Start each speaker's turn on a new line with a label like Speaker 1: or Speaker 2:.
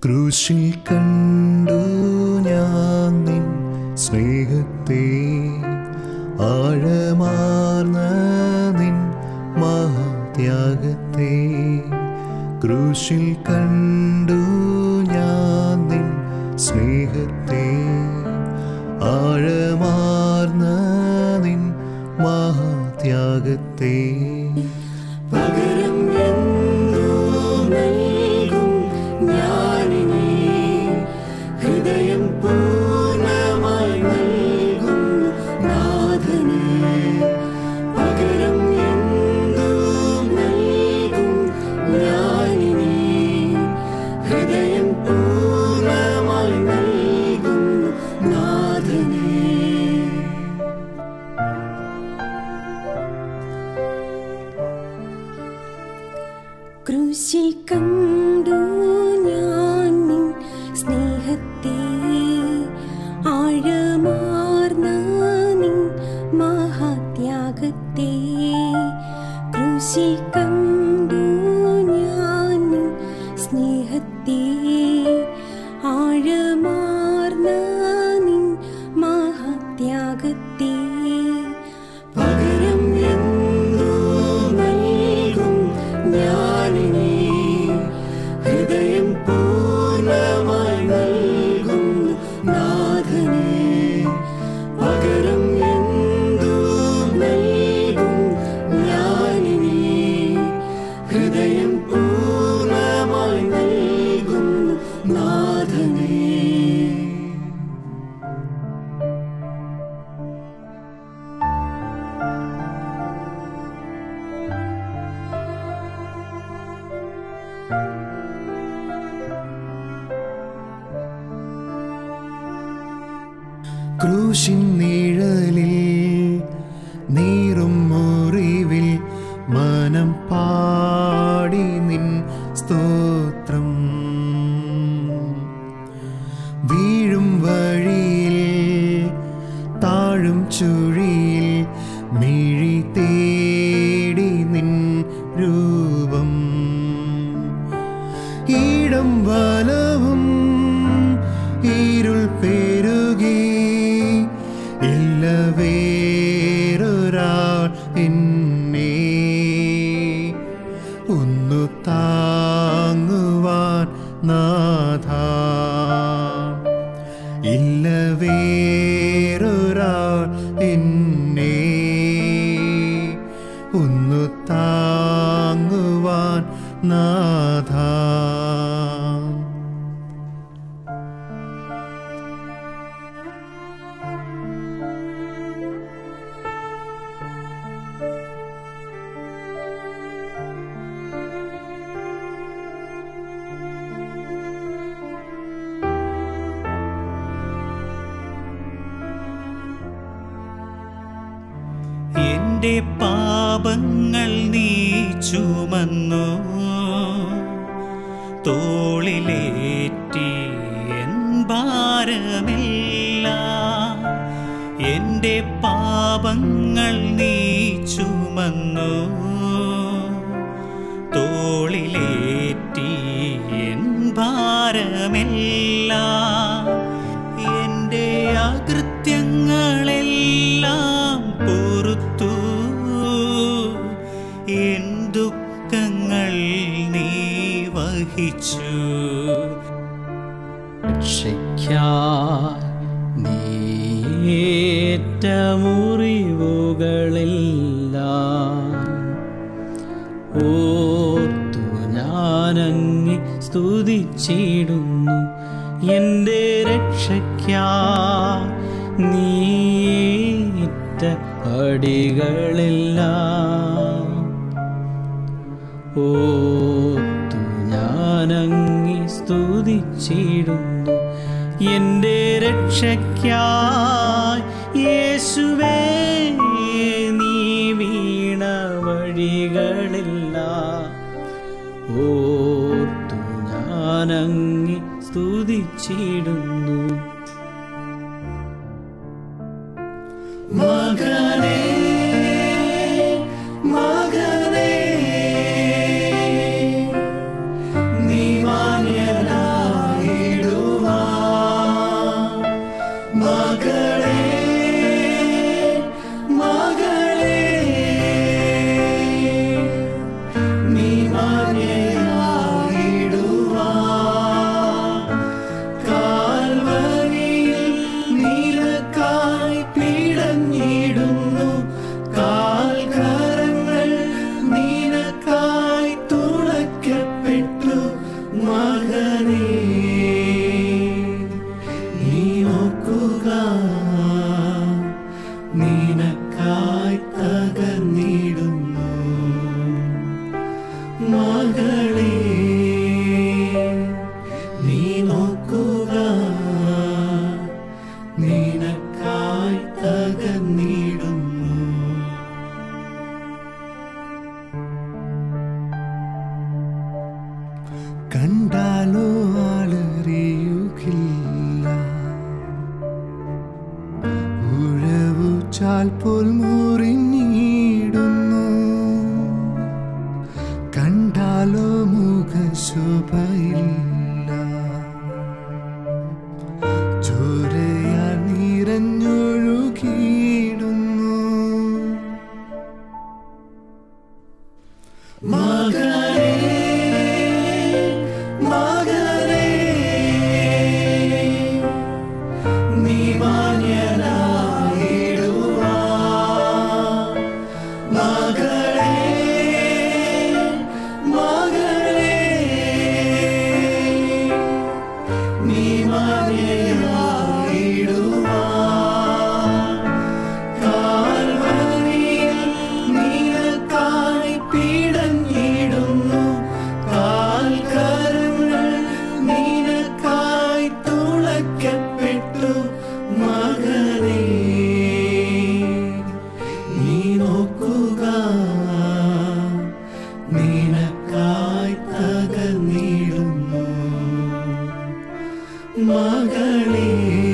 Speaker 1: ക്രൂശിൽ കണ്ടു ഞാൻ നിൻ സ്നേഹത്തെ ആഴമാർന്ന നിൻ മഹാത്യാഗത്തെ ക്രൂശിൽ കണ്ടു ഞാൻ നിൻ സ്നേഹത്തെ ആഴമാർന്ന നിൻ മഹാത്യാഗത്തെ
Speaker 2: പകരം എന്തോ നൽകും ഞാനിനി ഹൃദയം പൂർണ്ണമായി നൽകും നാഥന് പകരം എന്തോ നൽകും ഞാനിനി ഹൃദയം പൂർണ്ണമായി നൽകും നാഥന് ക്രൂശിൽ കണ്ടു ഞാൻ നിൻ സ്നേഹത്തെ ആഴമാർന്ന നിൻ മഹാത്യാഗത്തെ ക്രൂശിൽ കണ്ടു ഞാൻ നിൻ സ്നേഹത്തെ ആഴമാർന്ന നിൻ മഹാത്യാഗത്തെ പകരം എന്തോ നൽകും ഞാനിനി ഹൃദയം പൂർണ്ണമായി നൽകും നാഥന് പകരം എന്തോ നൽകും ഞാനിനി ഹൃദയം പൂർണ്ണമായി നൽകും നാഥനേ
Speaker 1: ക്രൂശിൻ നിഴലിൽ നീറും മുറിവിൽ മനം പാടി നിൻ സ്തോത്രം വീഴും വഴിയിൽ താഴും ചുഴിയിൽ മിഴി തേടി നിൻ രൂപം ഈടം വലവും ഇരുൾ പെരുകി ഇല്ല വേറൊരാൾ എന്നെ ഒന്നു താങ്ങുവാൻ നാഥ ഇല്ല വേറൊരാൾ എന്നെ ഒന്നു താങ്ങുവാൻ നാഥ
Speaker 3: എന്റെ പാപങ്ങൾ നീ ചുമന്നു തോളിലേറ്റി എൻ ഭാരമില്ല എന്റെ പാപങ്ങൾ നീ ചുമന്നു തോളിലേറ്റി എൻ ഭാരമില്ല എന്റെ അകൃത്യങ്ങളെല്ലാം പൊറുത്തു എൻ ദുഃഖങ്ങൾ നീ വഹിച്ചു
Speaker 4: രക്ഷയ്ക്കായി നീയേറ്റ മുറിവുകളെല്ലാം ഓർത്തു ഞാനങ്ങി സ്തുതിച്ചിടുന്നു എൻ്റെ രക്ഷയ്ക്കായി നീയേറ്റ അടികളെല്ലാം ഓർത്തു ഞാനങ്ങി സ്തുതിച്ചിടുന്നു എൻ്റെ രക്ഷയ്ക്കായി യേശുവേ നീ വീണ വഴികളില്ല ഓർത്തു ഞാനങ്ങി സ്തുതിച്ചിടുന്നു
Speaker 2: മകനേ മകനേ നീ മാന്യനായ
Speaker 1: പൂച്ചാൽ പോൽ മുറിഞ്ഞിടുന്നു കണ്ടാലോ മുഖശോഭയില്ല ചോരയാൽ നിറഞ്ഞൊഴുകിയിടുന്നു മകനേ മകനേ നീ മാന്യനായിടുവാ മകളേ മകളേ നീ മാന്യനായിടുവാ കാൽവരിയിൽ നിനക്കായി പിടഞ്ഞിടുന്നു കാൽക്കരങ്ങൾ നിനക്കായി തുളയ്ക്കപ്പെട്ടു മകനേ നീ നോക്കുക നിനക്കായി തകർന്നിടുന്നു മകളേ